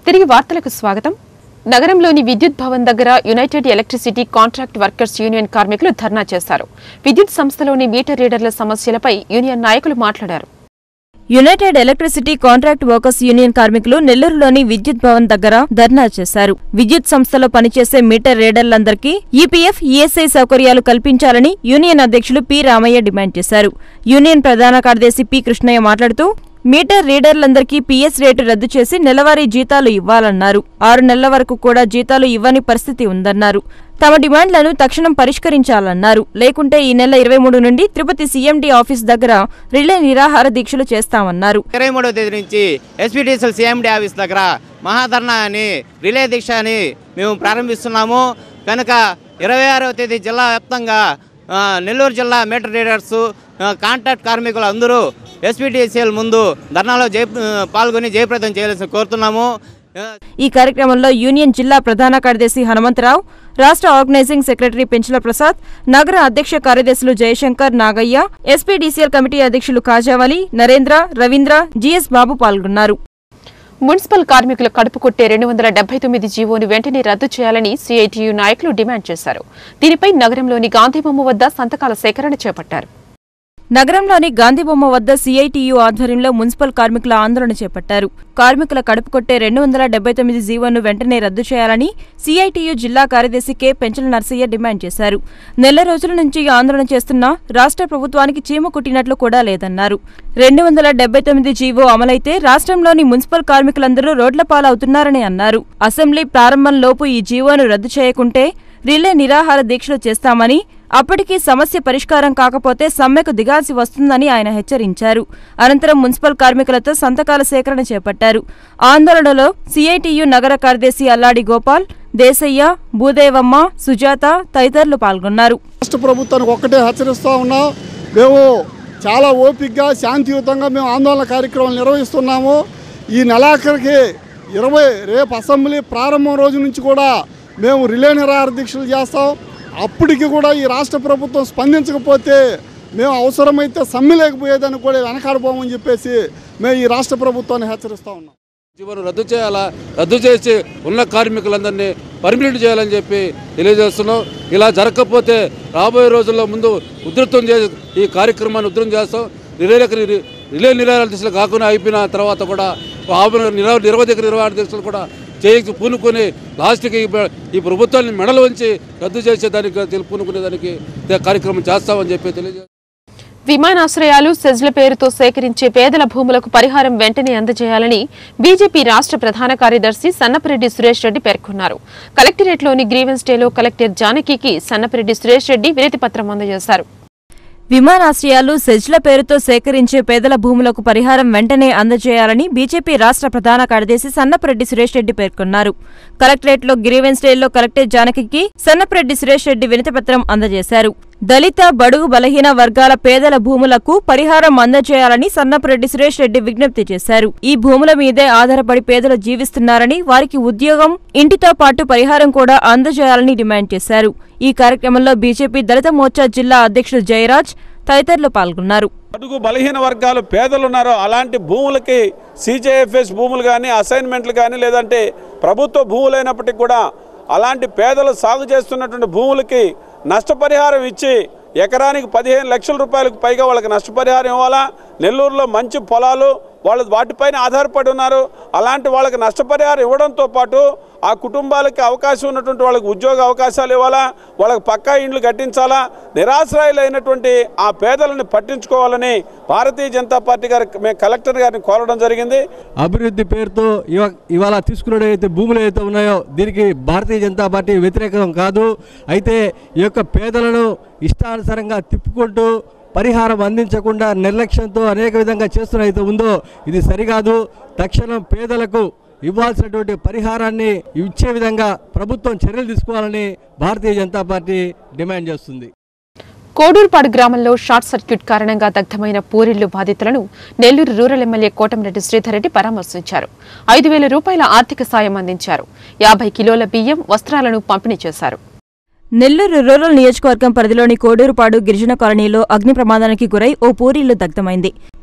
తిరిగి వార్తలకు స్వాగతం నగరంలోని విద్యుత్ భవన్ దగ్గర united electricity contract workers union కార్మికులు ధర్నా చేశారు విద్యుత్ సంస్థలోని మీటర్ రీడర్ల సమస్యలపై యూనియన్ నాయకులు మాట్లాడారు united electricity contract workers union కార్మికులు నెల్లూరులోని విద్యుత్ భవన్ దగ్గర ధర్నా చేశారు విద్యుత్ సంస్థలో పనిచేసే మీటర్ రీడర్లందరికీ ఈపీఎఫ్ ఈఎస్ఐ సౌకర్యాలు కల్పించాలని యూనియన్ అధ్యక్షులు పి రామయ్య డిమాండ్ చేశారు యూనియన్ ప్రధాన కార్యదర్శి పి కృష్ణయ్య మాట్లాడుతూ మీటర్ రీడర్లందరికీ పీఎస్ రేటు రద్దు చేసి నెలవారీ జీతాలు ఇవ్వాలన్నారు ఆరు నెలల వరకు కూడా జీతాలు ఇవ్వని పరిస్థితి ఉందన్నారు తమ డిమాండ్లను తక్షణం పరిష్కరించాలన్నారు లేకుంటే ఈ నెల ఇరవై మూడు నుండి తిరుపతి సీఎండీ ఆఫీస్ దగ్గర రిలే నిరాహార దీక్షలు చేస్తామన్నారు ఇరవై మూడవ తేదీ నుంచి ఎస్పీటీసీఎల్ సీఎండీ ఆఫీస్ దగ్గర మహాధర్నా అని రిలే దీక్ష అని మేము ప్రారంభిస్తున్నాము కనుక ఇరవై ఆరవ తేదీ జిల్లా వ్యాప్తంగా ఆ, నెల్లూరు జిల్లా మీటర్ రీడర్స్ ఆ, కాంట్రాక్ట్ కార్మికులు అందరూ ఎస్పీటీసీఎల్ ముందు ధర్నాలో జయ పాల్గొని జయప్రదం చేయాల్సి కోరుతున్నాము ఆ, ఈ కార్యక్రమంలో యూనియన్ జిల్లా ప్రధాన కార్యదర్శి హనుమంతరావు రాష్ట్ర ఆర్గనైజింగ్ సెక్రటరీ పెంచుల ప్రసాద్ నగర అధ్యక్ష కార్యదర్శులు జయశంకర్ నాగయ్య ఎస్పీడీసీఎల్ కమిటీ అధ్యక్షులు కాజావలి నరేంద్ర రవీంద్ర జీఎస్ బాబు పాల్గొన్నారు మున్సిపల్ కార్మికుల కడుపు కొట్టే రెండు వందల డెబ్బై తొమ్మిది జీవోను వెంటనే రద్దు చేయాలని సిఐటియు నాయకులు డిమాండ్ చేశారు దీనిపై నగరంలోని గాంధీబొమ్మ వద్ద సంతకాల సేకరణ చేపట్టారు నగరంలోని గాంధీబొమ్మ వద్ద సీఐటియు ఆధ్వర్యంలో మున్సిపల్ కార్మికుల ఆందోళన చేపట్టారు కార్మికుల కడుపు కొట్టే రెండు వందల డెబ్బై తొమ్మిది జీవోను వెంటనే రద్దు చేయాలని సీఐటియు జిల్లా కార్యదర్శి కె పెంచల నర్సయ్య డిమాండ్ చేశారు నెల రోజుల నుంచి ఆందోళన చేస్తున్నా రాష్ట్ర ప్రభుత్వానికి చీమ కుట్టినట్లు కూడా లేదన్నారు రెండు వందల డెబ్బై తొమ్మిది జీవో అమలైతే రాష్ట్రంలోని మున్సిపల్ కార్మికులందరూ రోడ్ల పాలవుతున్నారని అన్నారు అసెంబ్లీ ప్రారంభంలోపు ఈ జీవోను రద్దు చేయకుంటే రిలే నిరాహార దీక్షలు చేస్తామని అప్పటికీ సమస్య పరిష్కారం కాకపోతే సమ్మెకు దిగాల్సి వస్తుందని ఆయన హెచ్చరించారు అనంతరం మున్సిపల్ కార్మికులతో సంతకాల సేకరణ చేపట్టారు ఆందోళనలో సిఐటియు నగర కార్యదర్శి అల్లాడి గోపాల్ దేశయ్య భూదేవమ్మ సుజాత తదితరులు పాల్గొన్నారు రాష్ట్ర ప్రభుత్వానికి ఒక్కటే హెచ్చరిస్తూ ఉన్నాం మేము చాలా ఓపికగా శాంతియుతంగా మేము ఆందోళన కార్యక్రమాలు నిర్వహిస్తున్నాము ఈ నెలాఖరికి ఇరవై రేపు అసెంబ్లీ ప్రారంభం రోజు నుంచి కూడా మేము రిలే నిరాహార దీక్షలు చేస్తాం అప్పటికి కూడా ఈ రాష్ట్ర ప్రభుత్వం స్పందించకపోతే మేము అవసరమైతే సమ్మె లేకపోయేదని కూడా వెనకాడబోమని చెప్పేసి మేము ఈ రాష్ట్ర ప్రభుత్వాన్ని హెచ్చరిస్తూ ఉన్నాం జీవనం రద్దు చేయాలా రద్దు చేసి ఉన్న కార్మికులందరినీ పర్మినెంట్ చేయాలని చెప్పి తెలియజేస్తున్నాం ఇలా జరగకపోతే రాబోయే రోజుల్లో ముందు ఉధృతం చే ఈ కార్యక్రమాన్ని ఉధృతం చేస్తాం రిలే రిలే నిరాహార దిశలు కాకుండా అయిపోయిన తర్వాత కూడా ఆపణ నిర నిరవధిక నిరాహార దీక్షలు కూడా చేయక పూనుకొని లాస్ట్కి ఈ ప్ర- ఈ ప్రభుత్వాన్ని మెడలు వంచి రద్దు చేసేదానికి తెలు- పూనుకునేదానికి ఇదే కార్యక్రమం చేస్తామని చెప్పి తెలియజేస్తాం విమానాశ్రయాలు సెజ్ల పేరుతో సేకరించే పేదల భూములకు పరిహారం వెంటనే అందజేయాలని బీజేపీ రాష్ట్ర ప్రధాన కార్యదర్శి సన్నపరెడ్డి సురేష్ రెడ్డి పేర్కొన్నారు కలెక్టరేట్లోని గ్రీవెన్స్ డేలో కలెక్టర్ జానకికి సన్నపరెడ్డి సురేష్ రెడ్డి వినతి పత్రం అందజేశారు విమానాశ్రయాలు సెజ్ల పేరుతో సేకరించే పేదల భూములకు పరిహారం వెంటనే అందజేయాలని బీజేపీ రాష్ట్ర ప్రధాన కార్యదర్శి సన్నపరెడ్డి సురేష్ రెడ్డి పేర్కొన్నారు కలెక్టరేట్లో గ్రీవెన్స్ డేలో కలెక్టర్ జానకికి సన్నపరెడ్డి సురేష్ రెడ్డి వినతిపత్రం అందజేశారు దళిత బడుగు బలహీన వర్గాల పేదల భూములకు పరిహారం అందజేయాలని సన్నపరెడ్డి సురేష్ రెడ్డి విజ్ఞప్తి చేశారు ఈ భూముల మీదే ఆధారపడి పేదలు జీవిస్తున్నారని వారికి ఉద్యోగం ఇంటితో పాటు పరిహారం కూడా అందజేయాలని డిమాండ్ చేశారు ఈ కార్యక్రమంలో బీజేపీ దళిత మోర్చా జిల్లా అధ్యక్షుడు జయరాజ్ తదితరులు పాల్గొన్నారు అడుగు బలహీన వర్గాలు పేదలు ఉన్నారో అలాంటి భూములకి సీజేఎఫ్ఎస్ భూములు కానీ అసైన్మెంట్లు కానీ లేదంటే ప్రభుత్వ భూములైనప్పటికీ కూడా అలాంటి పేదలు సాగు చేస్తున్నటువంటి భూములకి నష్టపరిహారం ఇచ్చి ఎకరానికి పదిహేను లక్షల రూపాయలకు పైగా వాళ్ళకి నష్టపరిహారం ఇవ్వాలా నెల్లూరులో మంచి పొలాలు వాళ్ళు వాటిపైన ఆధారపడి ఉన్నారు అలాంటి వాళ్ళకి నష్టపరిహారం ఇవ్వడంతో పాటు ఆ కుటుంబాలకి అవకాశం ఉన్నటువంటి వాళ్ళకి ఉద్యోగ అవకాశాలు ఇవ్వాలా వాళ్ళకి పక్కా ఇండ్లు కట్టించాలా నిరాశ్రయులైనటువంటి ఆ పేదలను పట్టించుకోవాలని భారతీయ జనతా పార్టీ గారి మేము కలెక్టర్ గారిని కోరడం జరిగింది అభివృద్ధి పేరుతో ఇవ ఇవాళ తీసుకునే అయితే భూములు అయితే ఉన్నాయో దీనికి భారతీయ జనతా పార్టీ వ్యతిరేకం కాదు అయితే ఈ యొక్క పేదలను ఇష్టానుసారంగా తిప్పుకుంటూ పరిహారం అందించకుండా నిర్లక్ష్యంతో అనేక విధంగా చేస్తున్న అయితే ఉందో ఇది సరికాదు తక్షణం పేదలకు ఇవ్వాల్సినటువంటి పరిహారాన్ని ఇచ్చే విధంగా ప్రభుత్వం చర్యలు తీసుకోవాలని భారతీయ జనతా పార్టీ డిమాండ్ చేస్తుంది కోడూరుపాడు గ్రామంలో షార్ట్ సర్క్యూట్ కారణంగా దగ్ధమైన పూరిళ్లు బాధితులను నెల్లూరు రూరల్ ఎమ్మెల్యే కోటంరెడ్డి శ్రీధర్ రెడ్డి పరామర్శించారు ఐదు వేల రూపాయల ఆర్థిక సాయం అందించారు యాభై కిలోల బియ్యం వస్త్రాలను పంపిణీ చేశారు నెల్లూరు రూరల్ నియోజకవర్గం పరిధిలోని కోడూరుపాడు గిరిజన కాలనీలో అగ్ని ప్రమాదానికి గురై ఓ పూరిల్లు దగ్ధమైంది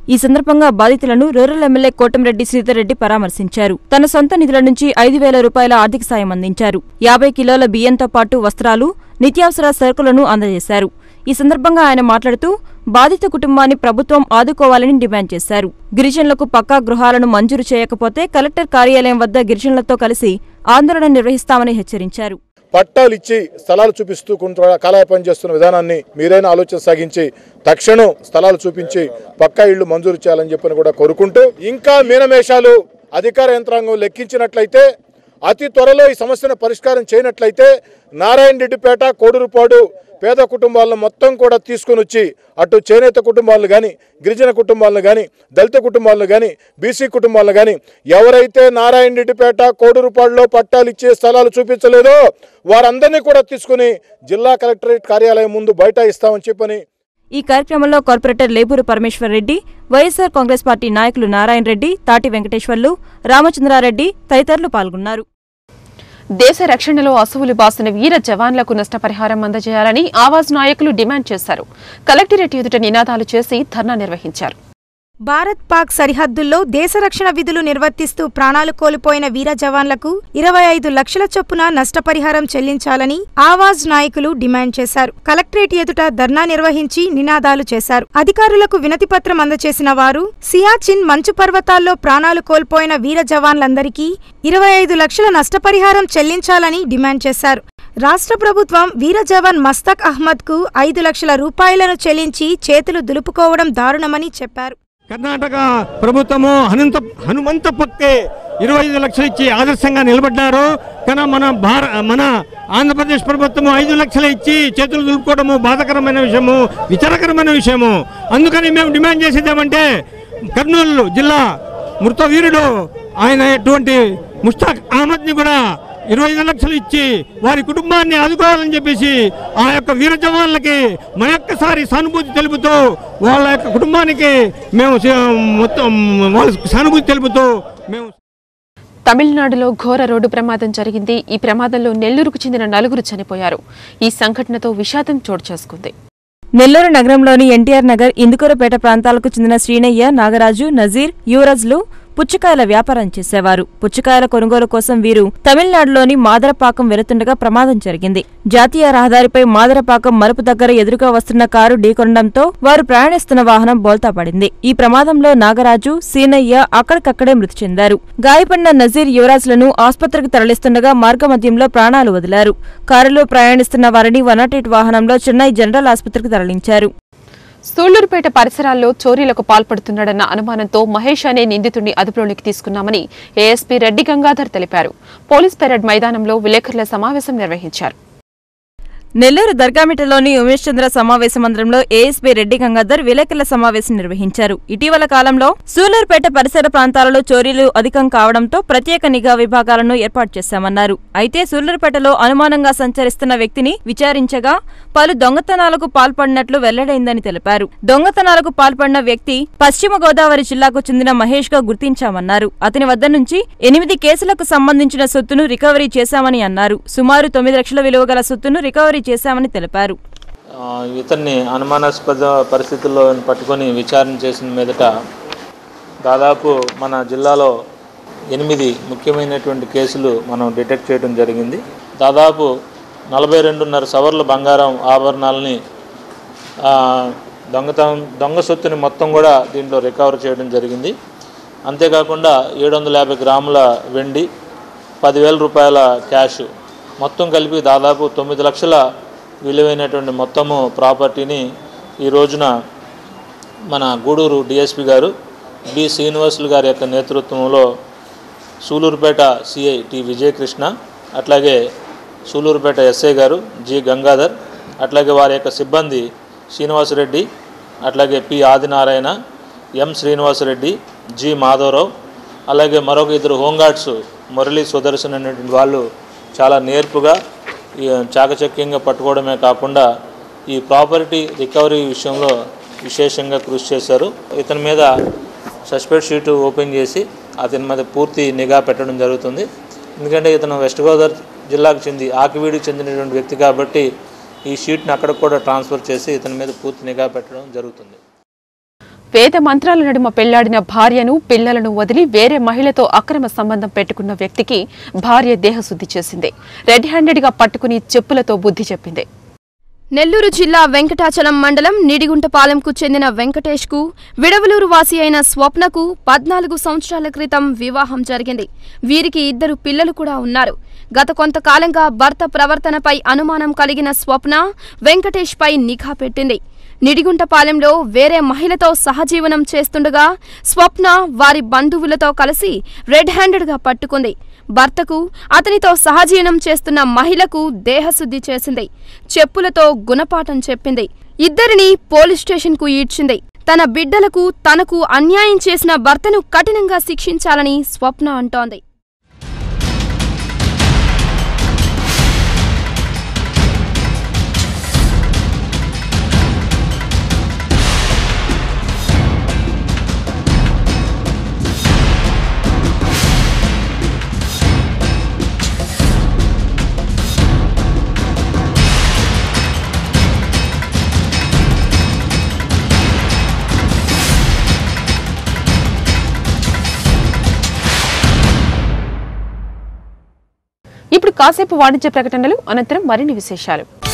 ఈ సందర్భంగా బాధితులను రూరల్ ఎమ్మెల్యే కోటంరెడ్డి శ్రీధర్ రెడ్డి పరామర్శించారు తన సొంత నిధుల నుంచి ఐదు వేల రూపాయల ఆర్థిక సాయం అందించారు యాభై కిలోల బియ్యంతో పాటు వస్త్రాలు నిత్యావసర సరుకులను అందజేశారు ఈ సందర్భంగా ఆయన మాట్లాడుతూ బాధిత కుటుంబాన్ని ప్రభుత్వం ఆదుకోవాలని డిమాండ్ చేశారు గిరిజనులకు పక్కా గృహాలను మంజూరు చేయకపోతే కలెక్టర్ కార్యాలయం వద్ద గిరిజనులతో కలిసి ఆందోళన నిర్వహిస్తామని హెచ్చరించారు పట్టాలు ఇచ్చి స్థలాలు చూపిస్తూ కొంత కాలయాపన చేస్తున్న విధానాన్ని మీరైనా ఆలోచన సాగించి తక్షణం స్థలాలు చూపించి పక్కా ఇళ్లు మంజూరు చేయాలని చెప్పని కూడా కోరుకుంటూ ఇంకా మీనమేషాలు అధికార యంత్రాంగం లెక్కించినట్లయితే అతి త్వరలో ఈ సమస్యను పరిష్కారం చేయనట్లయితే నారాయణ రెడ్డిపేట కోడూరుపాడు పేద కుటుంబాలను మొత్తం కూడా తీసుకొని వచ్చి అటు చేనేత కుటుంబాలను కానీ గిరిజన కుటుంబాలను కానీ దళిత కుటుంబాలను కానీ బీసీ కుటుంబాలను కానీ ఎవరైతే నారాయణ రెడ్డిపేట కోడూరుపాడులో పట్టాలు ఇచ్చే స్థలాలు చూపించలేదో వారందరినీ కూడా తీసుకుని జిల్లా కలెక్టరేట్ కార్యాలయం ముందు బైఠాయిస్తామని చెప్పని ఈ కార్యక్రమంలో corporator Leburu Parameshwar Reddy YSR Congress party నాయకులు నారాయణ రెడ్డి తాటి వెంకటేశ్వర్లు రామచంద్రారెడ్డి తదితరులు పాల్గొన్నారు దేశ రక్షణలో అసువులు బాసిన వీర జవాన్లకు నష్టపరిహారం అందజేయాలని ఆవాజ్ నాయకులు డిమాండ్ చేశారు కలెక్టరేట్ ఎదుట నినాదాలు చేసి ధర్నా నిర్వహించారు భారత్ పాక్ సరిహద్దుల్లో దేశ రక్షణ విధులు నిర్వర్తిస్తూ ప్రాణాలు కోల్పోయిన వీర జవాన్లకు ఇరవై ఐదు లక్షల చొప్పున నష్టపరిహారం చెల్లించాలని ఆవాజ్ నాయకులు డిమాండ్ చేశారు కలెక్టరేట్ ఎదుట ధర్నా నిర్వహించి నినాదాలు చేశారు అధికారులకు వినతిపత్రం అందచేసిన వారు సియాచిన్ మంచు పర్వతాల్లో ప్రాణాలు కోల్పోయిన వీర జవాన్లందరికీ ఇరవై ఐదు లక్షల నష్టపరిహారం చెల్లించాలని డిమాండ్ చేశారు రాష్ట్ర ప్రభుత్వం వీర జవాన్ మస్తక్ అహ్మద్కు ఐదు లక్షల రూపాయలను చెల్లించి చేతులు దులుపుకోవడం దారుణమని చెప్పారు కర్ణాటక ప్రభుత్వము హనుమంత హనుమంత పక్కే ఇరవై ఐదు లక్షలు ఇచ్చి ఆదర్శంగా నిలబడ్డారు కానీ మన భార మన ఆంధ్రప్రదేశ్ ప్రభుత్వము ఐదు లక్షలు ఇచ్చి చేతులు దులుపుకోవడము బాధకరమైన విషయము విచారకరమైన విషయము అందుకని మేము డిమాండ్ చేసేది ఏమంటే కర్నూలు జిల్లా మృత వీరుడు ఆయన ఎటువంటి ముస్తాక్ అహ్మద్ని కూడా ఇరవై ఐదు లక్షలు ఇచ్చి వారి కుటుంబాన్ని ఆదుకోవాలని చెప్పేసి ఆ యొక్క వీర జవాన్లకి మరొక్కసారి సానుభూతి తెలుపుతూ వాళ్ళ యొక్క కుటుంబానికి మేము స- మొత్తం వాళ్ళ సానుభూతి తెలుపుతూ మేము తమిళనాడులో ఘోర రోడ్డు ప్రమాదం జరిగింది ఈ ప్రమాదంలో నెల్లూరుకు చెందిన నలుగురు చనిపోయారు ఈ సంఘటనతో విషాదం చోటు చేసుకుంది నెల్లూరు నగరంలోని ఎన్టీఆర్ నగర్ ఇందుకూరుపేట ప్రాంతాలకు చెందిన శ్రీనయ్య నాగరాజు నజీర్ యువరాజ్లు పుచ్చకాయల వ్యాపారం చేసేవారు పుచ్చకాయల కొనుగోలు కోసం వీరు తమిళనాడులోని మాదరపాకం వెళుతుండగా ప్రమాదం జరిగింది జాతీయ రహదారిపై మాదరపాకం మలుపు దగ్గర ఎదురుగా వస్తున్న కారు ఢీకొనడంతో వారు ప్రయాణిస్తున్న వాహనం బోల్తా పడింది ఈ ప్రమాదంలో నాగరాజు సీనయ్య అక్కడికక్కడే మృతి చెందారు గాయపడిన నజీర్ యువరాజ్లను ఆసుపత్రికి తరలిస్తుండగా మార్గమధ్యంలో ప్రాణాలు వదిలారు కారులో ప్రయాణిస్తున్న వారిని వన్ వాహనంలో చెన్నై జనరల్ ఆసుపత్రికి తరలించారు సూళ్లూరుపేట పరిసరాల్లో చోరీలకు పాల్పడుతున్నాడన్న అనుమానంతో మహేష్ అనే నిందితుడిని అదుపులోనికి తీసుకున్నామని ఏఎస్పీ రెడ్డి గంగాధర్ తెలిపారు పోలీస్ పెరేడ్ మైదానంలో విలేకరుల సమావేశం నిర్వహించారు నెల్లూరు దర్గామిటలోని ఉమేష్ చంద్ర సమావేశ మందిరంలో ఏఎస్పీ రెడ్డి గంగాధర్ విలేకరుల సమావేశం నిర్వహించారు ఇటీవల కాలంలో సూలూరుపేట పరిసర ప్రాంతాలలో చోరీలు అధికం కావడంతో ప్రత్యేక నిఘా విభాగాలను ఏర్పాటు చేశామన్నారు అయితే సూలూరుపేటలో అనుమానంగా సంచరిస్తున్న వ్యక్తిని విచారించగా పలు దొంగతనాలకు పాల్పడినట్లు వెల్లడైందని తెలిపారు దొంగతనాలకు పాల్పడిన వ్యక్తి పశ్చిమ గోదావరి జిల్లాకు చెందిన మహేష్ గా గుర్తించామన్నారు అతని వద్ద నుంచి ఎనిమిది కేసులకు సంబంధించిన సొత్తును రికవరీ చేశామని అన్నారు సుమారు తొమ్మిది లక్షల విలువ గల సొత్తును రికవరీ చేశామని తెలిపారు ఆ, ఇతన్ని అనుమానాస్పద పరిస్థితుల్లో పట్టుకొని విచారణ చేసిన మీదట దాదాపు మన జిల్లాలో ఎనిమిది ముఖ్యమైనటువంటి కేసులు మనం డిటెక్ట్ చేయడం జరిగింది దాదాపు నలభై రెండున్నర సవర్ల బంగారం ఆభరణాలని ఆ, దొంగతనం దొంగ సొత్తుని మొత్తం కూడా దీంట్లో రికవర్ చేయడం జరిగింది అంతేకాకుండా ఏడు వందల యాభై గ్రాముల వెండి పదివేల రూపాయల క్యాష్ మొత్తం కలిపి దాదాపు తొమ్మిది లక్షల విలువైనటువంటి మొత్తము ప్రాపర్టీని ఈ రోజున మన గూడూరు డిఎస్పి గారు బి శ్రీనివాసులు గారి యొక్క నేతృత్వంలో సూలూరుపేట సిఐ టి విజయకృష్ణ అట్లాగే సూలూరుపేట ఎస్ఐ గారు జి గంగాధర్ అట్లాగే వారి యొక్క సిబ్బంది శ్రీనివాసరెడ్డి అట్లాగే P Adinarayana M Srinivasareddy G Madhavarao అలాగే మరొక ఇద్దరు హోంగార్డ్స్ మురళీ సుదర్శన్ అనేటువంటి వాళ్ళు చాలా నేర్పుగా ఈ చాకచక్యంగా పట్టుకోవడమే కాకుండా ఈ ప్రాపర్టీ రికవరీ విషయంలో విశేషంగా కృషి చేశారు ఇతని మీద సస్పెక్ట్ షీటు ఓపెన్ చేసి అతని మీద పూర్తి నిఘా పెట్టడం జరుగుతుంది ఎందుకంటే ఇతను వెస్ట్ గోదావరి జిల్లాకు చెంది ఆకివీడికి చెందినటువంటి వ్యక్తి కాబట్టి ఈ షీట్ని అక్కడికి కూడా ట్రాన్స్ఫర్ చేసి ఇతని మీద పూర్తి నిఘా పెట్టడం జరుగుతుంది వేద మంత్రాల నడుమ పెళ్లాడిన భార్యను పిల్లలను వదిలి వేరే మహిళతో అక్రమ సంబంధం పెట్టుకున్న వ్యక్తికి భార్య దేహశుద్ధి చేసింది రెడ్ హ్యాండెడ్ గా పట్టుకుని చెప్పులతో బుద్ధి చెప్పింది నెల్లూరు జిల్లా వెంకటాచలం మండలం నిడిగుంటపాలెంకు చెందిన వెంకటేష్కు విడవలూరు వాసి అయిన స్వప్నకు పద్నాలుగు సంవత్సరాల క్రితం వివాహం జరిగింది వీరికి ఇద్దరు పిల్లలు కూడా ఉన్నారు గత కొంతకాలంగా భర్త ప్రవర్తనపై అనుమానం కలిగిన స్వప్న వెంకటేష్పై నిఘా పెట్టింది నిడిగుంటపాలెంలో వేరే మహిళతో సహజీవనం చేస్తుండగా స్వప్న వారి బంధువులతో కలిసి రెడ్ హ్యాండెడ్గా పట్టుకుంది భర్తకు అతనితో సహజీవనం చేస్తున్న మహిళకు దేహశుద్ధి చేసింది చెప్పులతో గుణపాఠం చెప్పింది ఇద్దరిని పోలీస్ స్టేషన్కు ఈడ్చింది తన బిడ్డలకు తనకు అన్యాయం చేసిన భర్తను కఠినంగా శిక్షించాలని స్వప్న అంటోంది ఇప్పుడు కాసేపు వాణిజ్య ప్రకటనలు అనంతరం మరిన్ని విశేషాలు